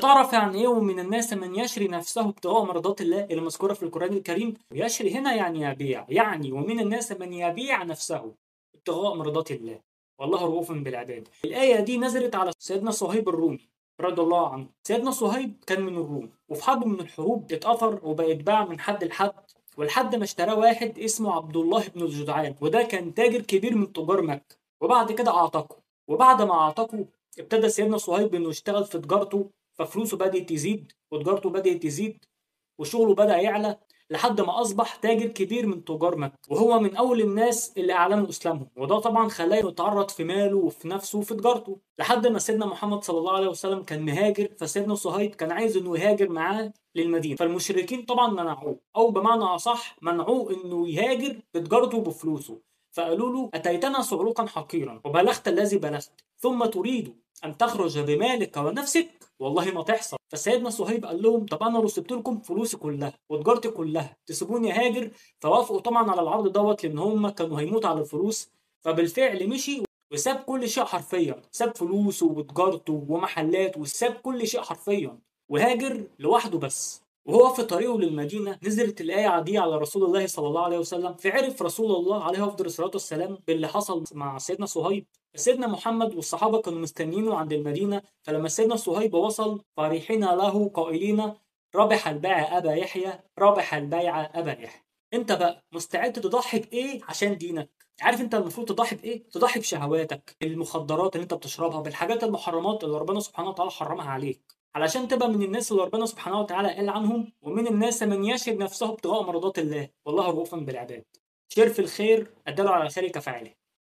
تعرف يعني ايه ومن الناس من يشري نفسه ابتغاء مرضات الله اللي مذكوره في القران الكريم يشري هنا يعني يبيع يعني ومن الناس من يبيع نفسه ابتغاء مرضات الله والله رؤوف بالعباد الايه دي نزلت على سيدنا صهيب الرومي رضي الله عنه سيدنا صهيب كان من الروم وفي حرب من الحروب اتأثر وبقى يتباع من حد لحد ولحد ما اشتراه واحد اسمه عبد الله بن الجدعان وده كان تاجر كبير من تجار مكة وبعد كده اعتقه وبعد ما اعتقه ابتدى سيدنا صهيب انه يشتغل في تجارته ففلوسه بدأت تزيد وتجارته بدأت تزيد وشغله بدأ يعلى لحد ما أصبح تاجر كبير من تجار مكة وهو من أول الناس اللي أعلنوا إسلامهم وده طبعا خلاه يتعرض في ماله وفي نفسه وفي تجارته لحد ما سيدنا محمد صلى الله عليه وسلم كان مهاجر فسيدنا صهيب كان عايز إنه يهاجر معاه للمدينة فالمشركين طبعا منعوه أو بمعنى أصح منعوه إنه يهاجر بتجارته وبفلوسه فقالوا له أتيتنا صعلوقا حقيرا وبلغت الذي بلغت ثم تريد أن تخرج بمالك ونفسك والله ما تحصل فسيدنا صهيب قال لهم طب أنا لو سبت لكم فلوسي كلها وتجارتي كلها تسيبوني هاجر فوافقوا طبعا على العرض دوت لأن هم كانوا هيموتوا على الفلوس فبالفعل مشي وساب كل شيء حرفيا ساب فلوسه وتجارته ومحلاته وساب كل شيء حرفيا وهاجر لوحده بس وهو في طريقه للمدينة نزلت الآية دي على رسول الله صلى الله عليه وسلم فعرف رسول الله عليه أفضل الصلاة والسلام باللي حصل مع سيدنا صهيب سيدنا محمد والصحابة كانوا مستنيينه عند المدينة فلما سيدنا صهيب وصل فرحين له قائلين ربح البيع أبا يحيى ربح البيع أبا يحيى انت بقى مستعد تضحي بايه عشان دينك عارف انت المفروض تضحي بايه تضحي بشهواتك المخدرات اللي انت بتشربها بالحاجات المحرمات اللي ربنا سبحانه وتعالى حرمها عليك علشان تبقى من الناس اللي ربنا سبحانه وتعالى قال عنهم ومن الناس من يشهد نفسه ابتغاء مرضات الله والله رؤوف بالعباد شير في الخير الدل على الخير كفاعله